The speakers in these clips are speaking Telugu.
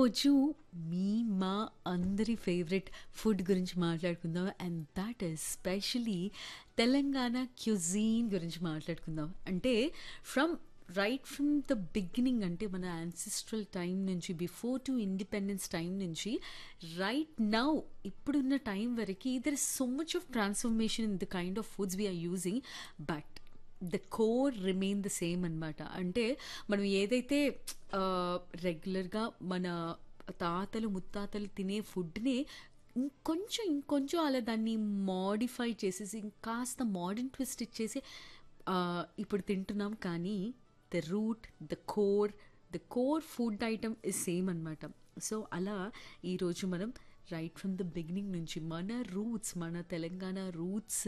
ఈరోజు మీ మా అందరి ఫేవరెట్ ఫుడ్ గురించి మాట్లాడుకుందాం and that is specially Telangana cuisine గురించి మాట్లాడుకుందాం అంటే from right from the beginning అంటే మన యాన్సిస్ట్రల్ టైం నుంచి బిఫోర్ టు ఇండిపెండెన్స్ టైం నుంచి రైట్ నౌ ఇప్పుడున్న టైం వరకు there is so much of transformation in the kind of foods we are using but the core remain the same అనమాట అంటే మనం ఏదైతే రెగ్యులర్గా మన తాతలు ముత్తాతలు తినే ఫుడ్ని ఇంకొంచెం ఇంకొంచెం అలా దాన్ని మాడిఫై చేసేసి ఇంకాస్త మోడర్న్ ట్విస్ట్ ఇచ్చేసి ఆ, ఇప్పుడు తింటున్నాం కానీ the root the core the core food item is same అనమాట సో అలా ఈరోజు మనం రైట్ ఫ్రమ్ ద బిగినింగ్ నుంచి మన రూట్స్ మన తెలంగాణ రూట్స్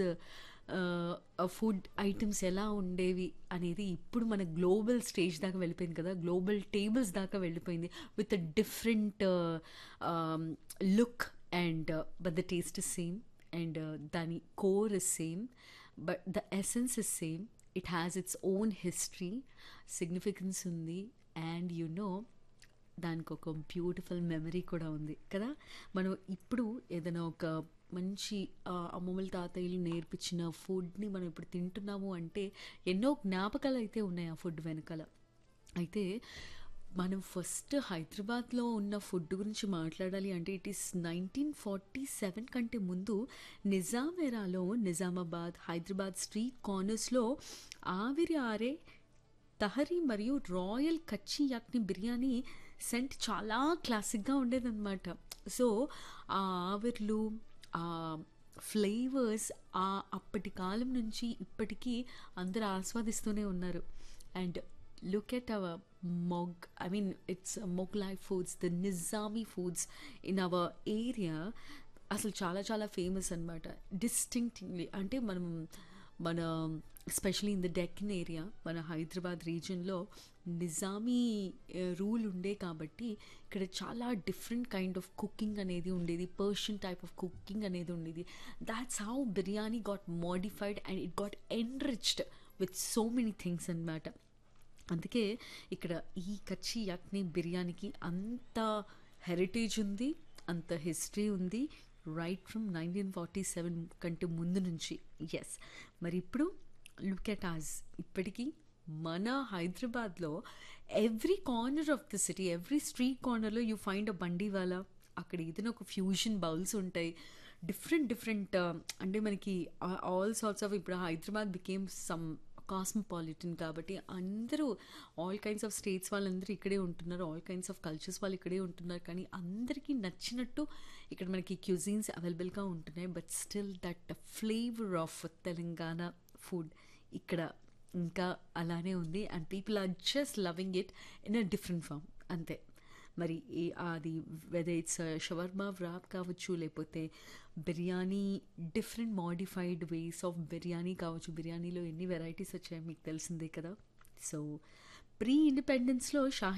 ఫుడ్ ఐటమ్స్ ఎలా ఉండేవి అనేది ఇప్పుడు మన గ్లోబల్ స్టేజ్ దాకా వెళ్ళిపోయింది కదా గ్లోబల్ టేబుల్స్ దాకా వెళ్ళిపోయింది with different look and but the taste is same and దాని core is same but the essence is same it has its own history significance ఉంది అండ్ యు నో దానికి ఒక బ్యూటిఫుల్ మెమరీ కూడా ఉంది కదా మనం ఇప్పుడు ఏదైనా ఒక మంచి ఆ, అమ్మమ్మల తాతయ్యలు నేర్పించిన ఫుడ్ని మనం ఇప్పుడు తింటున్నాము అంటే ఎన్నో జ్ఞాపకాలు అయితే ఉన్నాయి ఆ ఫుడ్ వెనకాల అయితే మనం ఫస్ట్ హైదరాబాద్లో ఉన్న ఫుడ్ గురించి మాట్లాడాలి అంటే it is nineteen forty seven కంటే ముందు నిజాం ఎరాలో నిజామాబాద్ హైదరాబాద్ స్ట్రీట్ కార్నర్స్లో ఆవిరి ఆరే తహరీ మరియు రాయల్ కచ్చి యాక్ని బిర్యానీ సెంట్ చాలా క్లాసిక్గా ఉండేదన్నమాట సో ఆ ఆవిర్లు ఆ ఫ్లేవర్స్ ఆ అప్పటి కాలం నుంచి ఇప్పటికీ అందరూ ఆస్వాదిస్తూనే ఉన్నారు అండ్ లుక్ ఎట్ అవర్ మొగ్ I mean it's Mughlai foods the Nizami foods in our area అసలు చాలా చాలా ఫేమస్ అనమాట డిస్టింక్ట్లీ అంటే మనం మన especially in the Deccan area మన హైదరాబాద్ రీజియన్లో నిజామీ రూల్ ఉండే కాబట్టి ఇక్కడ చాలా డిఫరెంట్ కైండ్ ఆఫ్ కుకింగ్ అనేది ఉండేది పర్షియన్ టైప్ ఆఫ్ కుకింగ్ అనేది ఉండేది that's how biryani got modified and it got enriched with so many things అనమాట అందుకే ఇక్కడ ఈ కచ్చి యాక్ని బిర్యానీకి అంత హెరిటేజ్ ఉంది అంత హిస్టరీ ఉంది right from nineteen forty seven కంటే ముందు నుంచి ఎస్ మరి ఇప్పుడు లుక్ ఎట్ ఆజ్ ఇప్పటికీ మన హైదరాబాద్లో every corner of the city every street కార్నర్లో యూ ఫైండ్ అ బండివాలా అక్కడ ఏదైనా ఒక ఫ్యూజన్ బౌల్స్ ఉంటాయి డిఫరెంట్ డిఫరెంట్ అంటే మనకి ఆల్ సార్ట్స్ ఆఫ్ ఇప్పుడు హైదరాబాద్ బికేమ్ సమ్ కాస్మోపాలిటన్ కాబట్టి అందరూ ఆల్ కైండ్స్ ఆఫ్ స్టేట్స్ వాళ్ళందరూ ఇక్కడే ఉంటున్నారు ఆల్ కైండ్స్ ఆఫ్ కల్చర్స్ వాళ్ళు ఇక్కడే ఉంటున్నారు కానీ అందరికీ నచ్చినట్టు ఇక్కడ మనకి క్యూజిన్స్ అవైలబుల్గా ఉంటున్నాయి but still that flavour of Telangana food ఇక్కడ ఇంకా అలానే ఉంది and people are just loving it in a different form అంతే మరి ఏ అది వెదర్ ఇట్స్ షవర్మా వ్రాప్ కావచ్చు లేకపోతే biryani different modified ways of biryani కావచ్చు బిర్యానీలో ఎన్ని వెరైటీస్ వచ్చాయో మీకు తెలిసిందే కదా సో ప్రీ ఇండిపెండెన్స్లో షాహీ